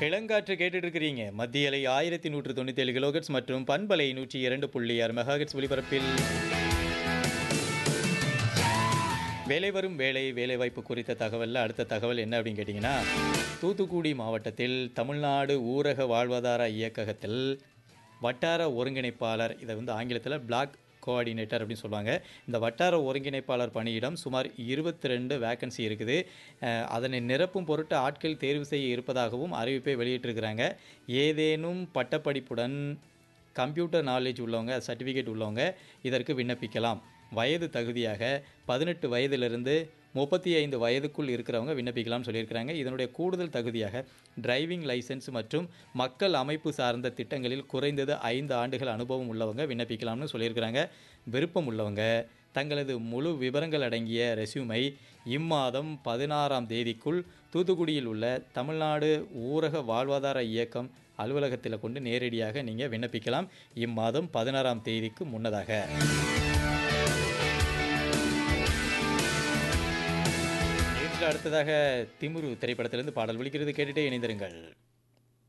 இளங்காற்று கேட்டுட்டு இருக்கிறீங்க மத்திய அலை ஆயிரத்தி நூற்று தொண்ணூற்றி ஏழு கிலோகட்ஸ் மற்றும் பண்பலை நூற்றி இரண்டு புள்ளி ஆறு மெகாஹெட்ஸ் ஒலிபரப்பில் வேலை வரும் வேலை வேலைவாய்ப்பு குறித்த தகவலில் அடுத்த தகவல் என்ன அப்படின்னு கேட்டிங்கன்னா தூத்துக்குடி மாவட்டத்தில் தமிழ்நாடு ஊரக வாழ்வாதார இயக்ககத்தில் வட்டார ஒருங்கிணைப்பாளர் இதை வந்து ஆங்கிலத்தில் பிளாக் கோஆர்டினேட்டர் அப்படின்னு சொல்லுவாங்க இந்த வட்டார ஒருங்கிணைப்பாளர் பணியிடம் சுமார் இருபத்தி ரெண்டு வேக்கன்சி இருக்குது அஹ், அதனை நிரப்பும் பொருட்டு ஆட்கள் தேர்வு செய்ய இருப்பதாகவும் அறிவிப்பை வெளியிட்டிருக்கிறாங்க ஏதேனும் பட்டப்படிப்புடன் கம்ப்யூட்டர் நாலேஜ் உள்ளவங்க சர்டிஃபிகேட் உள்ளவங்க இதற்கு விண்ணப்பிக்கலாம் வயது தகுதியாக பதினெட்டு வயதிலிருந்து முப்பத்தி ஐந்து வயதுக்குள் இருக்கிறவங்க விண்ணப்பிக்கலாம்னு சொல்லியிருக்கிறாங்க இதனுடைய கூடுதல் தகுதியாக டிரைவிங் லைசென்ஸ் மற்றும் மக்கள் அமைப்பு சார்ந்த திட்டங்களில் குறைந்தது ஐந்து ஆண்டுகள் அனுபவம் உள்ளவங்க விண்ணப்பிக்கலாம்னு சொல்லியிருக்கிறாங்க விருப்பம் உள்ளவங்க தங்களது முழு விவரங்கள் அடங்கிய ரெஸ்யூமை இம்மாதம் பதினாறாம் தேதிக்குள் தூத்துக்குடியில் உள்ள தமிழ்நாடு ஊரக வாழ்வாதார இயக்கம் அலுவலகத்தில் கொண்டு நேரடியாக நீங்கள் விண்ணப்பிக்கலாம் இம்மாதம் பதினாறாம் தேதிக்கு முன்னதாக நேற்று அடுத்ததாக திமுரு திரைப்படத்திலிருந்து பாடல் ஒலிக்கிறது கேட்டுட்டே இணைந்திருங்கள்